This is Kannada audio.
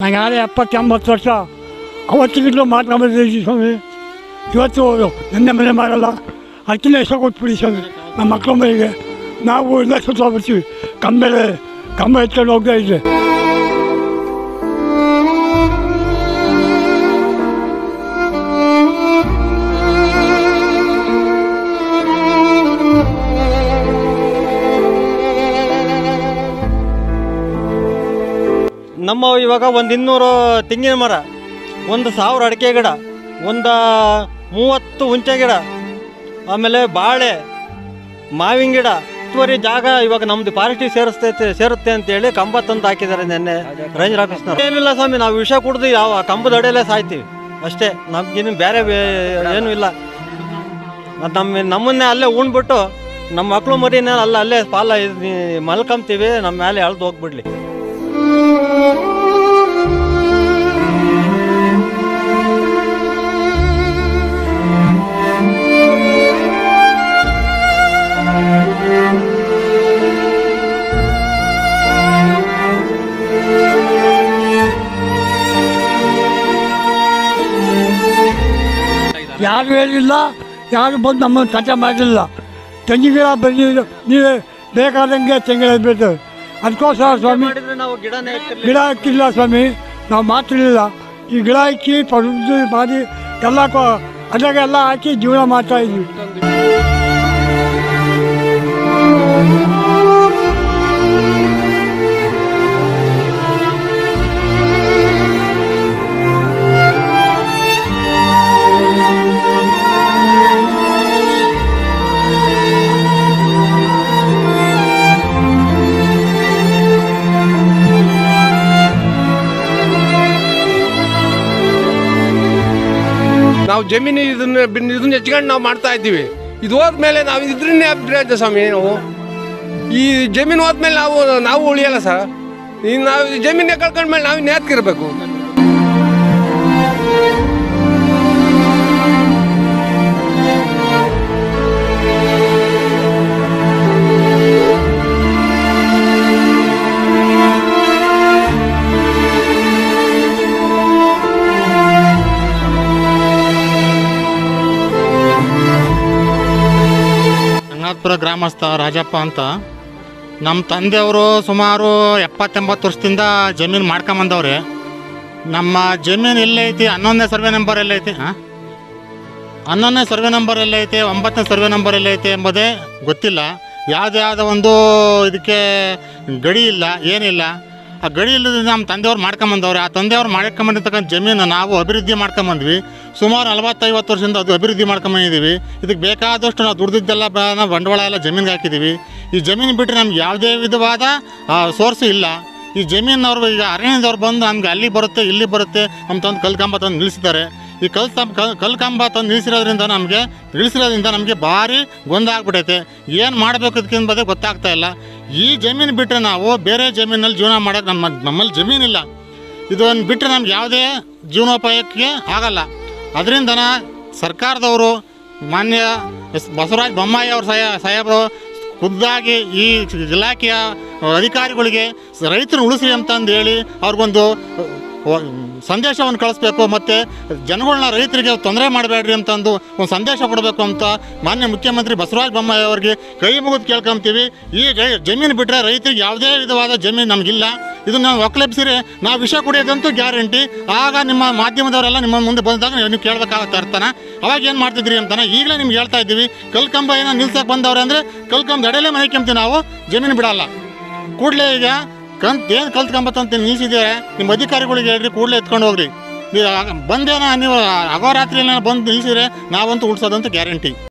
ನಂಗೆ ಆಳೆ ಎಪ್ಪತ್ತೆಂಬತ್ತು ವರ್ಷ ಅವತ್ತಿಗಿಂತಲೂ ಮಾಡ್ಕೊಂಬಂದಿದ್ದೀವಿ ಸ್ವಾಮಿ ಇವತ್ತು ನಿನ್ನೆ ಮನೆ ಮಾಡಲ್ಲ ಅದಕ್ಕಿಂತ ಹೆಸರು ಕೊಟ್ಬಿಡಿ ಸ್ವಾಮಿ ನಮ್ಮ ಮಕ್ಕಳ ಮನೆಗೆ ನಾವು ಎಲ್ಲ ಸುತ್ತೋಗ್ಬಿಡ್ತೀವಿ ಕಂಬೆಲೆ ಕಂಬ ಎತ್ಕೊಂಡು ಹೋಗ್ತಾ ಇದ್ದೆ ನಮ್ಮ ಇವಾಗ ಒಂದು ಇನ್ನೂರು ತೆಂಗಿನ ಮರ ಒಂದು ಸಾವಿರ ಅಡಿಕೆ ಗಿಡ ಒಂದು ಮೂವತ್ತು ಹುಂಚೆ ಗಿಡ ಆಮೇಲೆ ಬಾಳೆ ಮಾವಿನ ಗಿಡ ಹೆಚ್ಚುವರಿ ಜಾಗ ಇವಾಗ ನಮ್ದು ಫಾರೆಸ್ಟಿಗೆ ಸೇರಿಸ್ತೈತೆ ಸೇರುತ್ತೆ ಅಂತೇಳಿ ಕಂಬ ತಂದು ಹಾಕಿದ್ದಾರೆ ನಿನ್ನೆ ರೇಂಜರ್ ಆಫೀಸ್ನವ್ರು ಏನಿಲ್ಲ ಸ್ವಾಮಿ ನಾವು ವಿಷ ಕುಡ್ದು ಯಾವ ಕಂಬದ ಅಡಿಯಲ್ಲೇ ಸಾಯ್ತೀವಿ ಅಷ್ಟೇ ನಮ್ಗಿನ್ನು ಬೇರೆ ಬೇ- ಏನೂ ಇಲ್ಲ ಅದ್ ನಮ್ಮ ನಮ್ಮನ್ನೇ ಅಲ್ಲೇ ಉಣ್ಬಿಟ್ಟು ನಮ್ಮ ಮಕ್ಕಳು ಮರಿನ ಅಲ್ಲ ಅಲ್ಲೇ ಪಾಲ ಇದ್- ಮಲ್ಕೊಂತೀವಿ ನಮ್ಮ ಮೇಲೆ ಎಳ್ದು ಹೋಗ್ಬಿಡ್ಲಿ ಯಾರು ಹೇಳಿಲ್ಲ ಯಾರು ಬಂದು ನಮ್ಮನ್ನು ಕಥೆ ಮಾಡಲಿಲ್ಲ ತೆಂಗಿನ ಬಂದು ನೀವೇ ಬೇಕಾದಂಗೆ ತೆಂಗಿನ ಬೇಕು ಅದಕ್ಕೋಸ್ಕರ ಸ್ವಾಮಿ ಮಾಡಿದ್ರೆ ನಾವು ಗಿಡನೇ ಇಟ್ಟಿರ್ಲಿಲ್ಲ. ಗಿಡ ಹಾಕಿಲ್ಲ ಸ್ವಾಮಿ ನಾವು ಮಾತಿರಲಿಲ್ಲ ಈ ಗಿಡ ಹಾಕಿ ಪಡೆದು ಮಾಡಿ ಎಲ್ಲ ಕೊ ಅದಾಗೆಲ್ಲ ಹಾಕಿ ಜೀವನ ಮಾಡ್ತಾ ಇದ್ವಿ ನಾವು ಜಮೀನು ಇದನ್ನ ಬಿನ್- ಇದನ್ನ ಹೆಚ್ಕೊಂಡು ನಾವು ಮಾಡ್ತಾ ಇದ್ದೀವಿ ಇದು ಹೋದ್ಮೇಲೆ ನಾವು ಇದ್ರನ್ನೇ ಅಭಿಪ್ರಾಯ ಸ್ವಾಮಿ ನಾವು ಈ ಜಮೀನು ಹೋದ್ಮೇಲೆ ನಾವು ನಾವು ಉಳಿಯಲ್ಲ ಸರ್ ಈ ನಾವು ಈ ಜಮೀನೇ ಕಳ್ಕೊಂಡ್ಮೇಲೆ ನಾವು ನ್ಯಾತ್ಕಿರ್ಬೇಕು ರಂಗನಾಥಪುರ ಗ್ರಾಮಸ್ಥ ರಾಜಪ್ಪ ಅಂತ ನಮ್ಮ ತಂದೆಯವರು ಸುಮಾರು ಎಪ್ಪತ್ತೆಂಬತ್ತು ವರ್ಷದಿಂದ ಜಮೀನು ಮಾಡ್ಕೊಂಬಂದವ್ರೆ ನಮ್ಮ ಜಮೀನು ಎಲ್ಲೈತಿ ಹನ್ನೊಂದನೇ ಸರ್ವೆ ನಂಬರ್ ಎಲ್ಲೈತಿ ಹಾಂ ಹನ್ನೊಂದನೇ ಸರ್ವೆ ನಂಬರ್ ಎಲ್ಲೈತೆ ಒಂಬತ್ತನೇ ಸರ್ವೆ ನಂಬರ್ ಎಲ್ಲೈತೆ ಎಂಬುದೇ ಗೊತ್ತಿಲ್ಲ ಯಾವುದೇ ಆದ ಒಂದು ಇದಕ್ಕೆ ಗಡಿ ಇಲ್ಲ ಏನಿಲ್ಲ ಆ ಗಡಿ ಇಲ್ಲದ ನಮ್ಮ ತಂದೆಯವ್ರು ಮಾಡ್ಕೊಂಬಂದವ್ರೆ ಆ ತಂದೆಯವ್ರು ಮಾಡ್ಕೊಂಬಂದಿರ್ತಕ್ಕಂಥ ಜಮೀನು ನಾವು ಅಭಿವೃದ್ಧಿ ಮಾಡ್ಕೊಂಬಂದ್ವಿ ಸುಮಾರು ನಲವತ್ತೈವತ್ತು ವರ್ಷದಿಂದ ಅದು ಅಭಿವೃದ್ಧಿ ಮಾಡ್ಕೊಂಬಂದಿದ್ದೀವಿ ಇದಕ್ಕೆ ಬೇಕಾದಷ್ಟು ನಾವು ದುಡ್ದಿದ್ದೆಲ್ಲ ಬ- ನಾವು ಬಂಡವಾಳ ಎಲ್ಲ ಜಮೀನಿಗೆ ಹಾಕಿದ್ದೀವಿ ಈ ಜಮೀನು ಬಿಟ್ಟರೆ ನಮ್ಗೆ ಯಾವುದೇ ವಿಧವಾದ ಸೋರ್ಸು ಇಲ್ಲ ಈ ಜಮೀನವ್ರು ಈಗ ಅರಣ್ಯದವ್ರು ಬಂದು ನಮ್ಗೆ ಅಲ್ಲಿ ಬರುತ್ತೆ ಇಲ್ಲಿ ಬರುತ್ತೆ ನಮ್ಮ ತಂದು ಕಲ್ಕಂಬ ತಂದು ನಿಲ್ಲಿಸಿದ್ದಾರೆ ಈ ಕಲ್ ಕಂಬ ಕಲ್ ಕಂಬ ತಂದು ನಿಲ್ಲಿಸಿರೋದ್ರಿಂದ ನಮಗೆ ನಿಲ್ಲಿಸಿರೋದ್ರಿಂದ ನಮಗೆ ಭಾರಿ ಗೊಂದ ಆಗ್ಬಿಟ್ಟೈತೆ ಏನು ಮಾಡಬೇಕು ಇದಕ್ಕೆಂಬುದೇ ಗೊತ್ತಾಗ್ತಾ ಇಲ್ಲ ಈ ಜಮೀನು ಬಿಟ್ಟರೆ ನಾವು ಬೇರೆ ಜಮೀನಲ್ಲಿ ಜೀವನ ಮಾಡೋಕೆ ನಮ್ಮ ನಮ್ಮಲ್ಲಿ ಜಮೀನಿಲ್ಲ ಇದನ್ನು ಬಿಟ್ಟರೆ ನಮ್ಗೆ ಯಾವುದೇ ಜೀವನೋಪಾಯಕ್ಕೆ ಆಗಲ್ಲ ಅದರಿಂದ ಸರ್ಕಾರದವರು ಮಾನ್ಯ ಎಸ್ ಬಸವರಾಜ ಬೊಮ್ಮಾಯಿ ಅವ್ರ ಸಾಯ ಸಾಹೇಬರು ಖುದ್ದಾಗಿ ಈ ಇಲಾಖೆಯ ಅಧಿಕಾರಿಗಳಿಗೆ ರೈತರು ಉಳಿಸಿ ಅಂತಂದು ಹೇಳಿ ಅವ್ರಿಗೊಂದು ವ- ಸಂದೇಶವನ್ನು ಕಳಿಸ್ಬೇಕು ಮತ್ತು ಜನಗಳನ್ನ ರೈತರಿಗೆ ತೊಂದರೆ ಮಾಡಬೇಡ್ರಿ ಅಂತಂದು ಒಂದು ಸಂದೇಶ ಕೊಡಬೇಕು ಅಂತ ಮಾನ್ಯ ಮುಖ್ಯಮಂತ್ರಿ ಬಸವರಾಜ ಬೊಮ್ಮಾಯಿ ಅವರಿಗೆ ಕೈ ಮುಗಿದು ಕೇಳ್ಕೊಂತೀವಿ ಈ ಜೈ- ಜಮೀನು ಬಿಟ್ಟರೆ ರೈತರಿಗೆ ಯಾವುದೇ ವಿಧವಾದ ಜಮೀನು ನಮಗಿಲ್ಲ ಇದನ್ನು ನಾವು ಒಕ್ಕಲೆಬ್ಸಿರಿ ನಾವು ವಿಷ ಕುಡಿಯೋದಂತೂ ಗ್ಯಾರಂಟಿ ಆಗ ನಿಮ್ಮ ಮಾಧ್ಯಮದವರೆಲ್ಲ ನಿಮ್ಮ ಮುಂದೆ ಬಂದಾಗ ನೀವು ಕೇಳಬೇಕಾಗತ್ತೆ ಅರ್ಥನ ಅವಾಗ ಏನು ಮಾಡ್ತಿದ್ರಿ ಅಂತಾನೆ ಈಗಲೇ ನಿಮ್ಗೆ ಹೇಳ್ತಾ ಇದ್ದೀವಿ ಕಲ್ಕಂಬ ಏನೋ ನಿಲ್ಸಕ್ಕೆ ಬಂದವ್ರೆ ಅಂದರೆ ಕಲ್ಕಂಬ ಎಡೆಲೇ ಮನೆಕೊಂತೀವಿ ನಾವು ಜಮೀನು ಬಿಡಲ್ಲ ಕೂಡಲೇ ಈಗ ಕಂತ್ ಏನು ಕಲ್ತ್ಕೊಂಬತ್ತಂತ ನಿಲ್ಸಿದ್ದಾರೆ ನಿಮ್ಮ ಅಧಿಕಾರಿಗಳಿಗೆ ಹೇಳ್ರಿ ಕೂಡಲೇ ಎತ್ಕೊಂಡು ಹೋಗ್ರಿ ನೀವು ಆಗ- ಬಂದೇನ ನೀವು ಅಗೋರಾತ್ರಿ ಬಂದು ನಿಲ್ಸಿದ್ರೆ ನಾವಂತೂ ಉಳ್ಸೋದಂತೂ ಗ್ಯಾರಂಟಿ